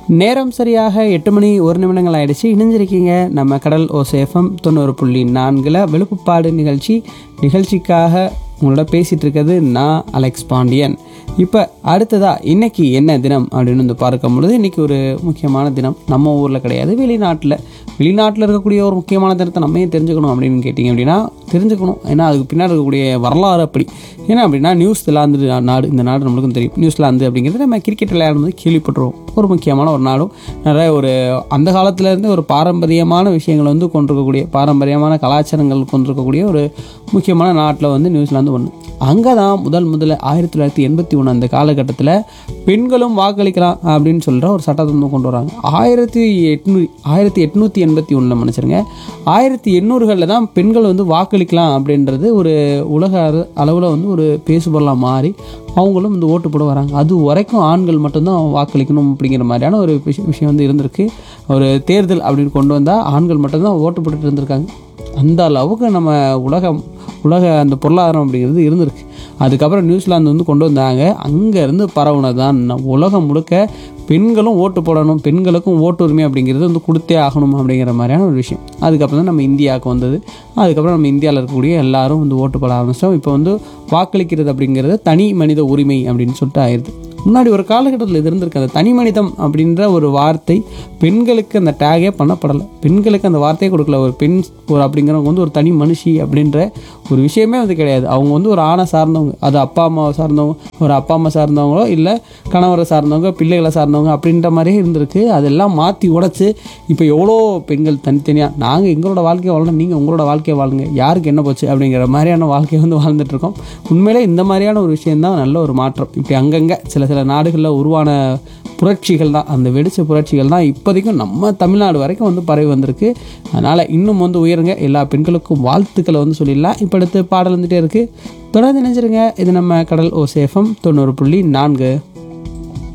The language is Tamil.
நேரம் சரியாக எட்டு மணி ஒரு நிமிடங்கள் ஆயிடுச்சு இணைஞ்சிருக்கீங்க நம்ம கடல் ஓசேஃபம் தொண்ணூறு புள்ளி நான்கில் வெளுப்புப்பாடு நிகழ்ச்சி நிகழ்ச்சிக்காக உங்களோட பேசிகிட்டு இருக்கிறது நான் அலெக்ஸ் பாண்டியன் இப்போ அடுத்ததா இன்னைக்கு என்ன தினம் அப்படின்னு வந்து பார்க்கும் பொழுது இன்னைக்கு ஒரு முக்கியமான தினம் நம்ம ஊரில் கிடையாது வெளிநாட்டில் வெளிநாட்டில் இருக்கக்கூடிய ஒரு முக்கியமான தினத்தை நம்ம ஏன் தெரிஞ்சுக்கணும் அப்படின்னு கேட்டிங்க அப்படின்னா தெரிஞ்சுக்கணும் ஏன்னா அதுக்கு பின்னாடி இருக்கக்கூடிய வரலாறு அப்படி ஏன்னா அப்படின்னா நியூசிலாந்து நாடு இந்த நாடு நம்மளுக்கும் தெரியும் நியூசிலாந்து அப்படிங்கிறது நம்ம கிரிக்கெட் விளையாடும்போது கேள்விப்பட்டுருவோம் ஒரு முக்கியமான ஒரு நாடும் நிறைய ஒரு அந்த காலத்துல இருந்து ஒரு பாரம்பரியமான விஷயங்களை வந்து கொண்டிருக்கக்கூடிய பாரம்பரியமான கலாச்சாரங்கள் கொண்டிருக்கக்கூடிய ஒரு முக்கியமான நாட்டில் வந்து நியூசிலாந்து ஒன்று அங்கே தான் முதல் முதல்ல ஆயிரத்தி தொள்ளாயிரத்தி எண்பத்தி ஒன்று அந்த காலகட்டத்தில் பெண்களும் வாக்களிக்கலாம் அப்படின்னு சொல்கிற ஒரு சட்டத்தை வந்து கொண்டு வராங்க ஆயிரத்தி எட்நூ ஆயிரத்தி எட்நூற்றி எண்பத்தி ஒன்றில் மன்னிச்சிருங்க ஆயிரத்தி எண்ணூறுகளில் தான் பெண்கள் வந்து வாக்களிக்கலாம் அப்படின்றது ஒரு உலக அளவில் வந்து ஒரு பேசுபொருளாக மாறி அவங்களும் வந்து ஓட்டு போட வராங்க அது வரைக்கும் ஆண்கள் மட்டும்தான் வாக்களிக்கணும் அப்படிங்கிற மாதிரியான ஒரு விஷயம் விஷயம் வந்து இருந்திருக்கு ஒரு தேர்தல் அப்படின்னு கொண்டு வந்தால் ஆண்கள் மட்டும்தான் ஓட்டு போட்டுட்டு இருந்திருக்காங்க அந்த அளவுக்கு நம்ம உலகம் உலக அந்த பொருளாதாரம் அப்படிங்கிறது இருந்திருக்கு அதுக்கப்புறம் நியூசிலாந்து வந்து கொண்டு வந்தாங்க அங்கேருந்து பரவுனது தான் நம்ம உலகம் முழுக்க பெண்களும் ஓட்டு போடணும் பெண்களுக்கும் ஓட்டு உரிமை அப்படிங்கிறது வந்து கொடுத்தே ஆகணும் அப்படிங்கிற மாதிரியான ஒரு விஷயம் அதுக்கப்புறம் தான் நம்ம இந்தியாவுக்கு வந்தது அதுக்கப்புறம் நம்ம இந்தியாவில் இருக்கக்கூடிய எல்லாரும் வந்து ஓட்டு போட ஆரம்பிச்சிட்டோம் இப்போ வந்து வாக்களிக்கிறது அப்படிங்கிறது தனி மனித உரிமை அப்படின்னு சொல்லிட்டு ஆயிடுது முன்னாடி ஒரு காலகட்டத்தில் இது இருந்திருக்கு அந்த தனி மனிதம் அப்படின்ற ஒரு வார்த்தை பெண்களுக்கு அந்த டேகே பண்ணப்படலை பெண்களுக்கு அந்த வார்த்தையே கொடுக்கல ஒரு பெண் ஒரு அப்படிங்கிறவங்க வந்து ஒரு தனி மனுஷி அப்படின்ற ஒரு விஷயமே வந்து கிடையாது அவங்க வந்து ஒரு ஆணை சார்ந்தவங்க அது அப்பா அம்மாவை சார்ந்தவங்க ஒரு அப்பா அம்மா சார்ந்தவங்களோ இல்லை கணவரை சார்ந்தவங்க பிள்ளைகளை சார்ந்தவங்க அப்படின்ற மாதிரியே இருந்திருக்கு அதெல்லாம் மாற்றி உடைச்சு இப்போ எவ்வளோ பெண்கள் தனித்தனியாக நாங்கள் எங்களோட வாழ்க்கையை வாழணும் நீங்கள் உங்களோட வாழ்க்கையை வாழுங்க யாருக்கு என்ன போச்சு அப்படிங்கிற மாதிரியான வாழ்க்கையை வந்து வாழ்ந்துட்டு இருக்கோம் உண்மையிலே இந்த மாதிரியான ஒரு விஷயம்தான் நல்ல ஒரு மாற்றம் இப்படி அங்கங்கே சில சில நாடுகளில் உருவான புரட்சிகள் தான் அந்த வெடிச்ச புரட்சிகள் தான் இப்போதைக்கும் நம்ம தமிழ்நாடு வரைக்கும் வந்து பரவி வந்திருக்கு அதனால் இன்னும் வந்து உயருங்க எல்லா பெண்களுக்கும் வாழ்த்துக்களை வந்து சொல்லிடலாம் இப்போ அடுத்து பாடல் வந்துட்டே இருக்குது தொடர்ந்து நினைச்சிருங்க இது நம்ம கடல் ஓசேஃபம் தொண்ணூறு புள்ளி நான்கு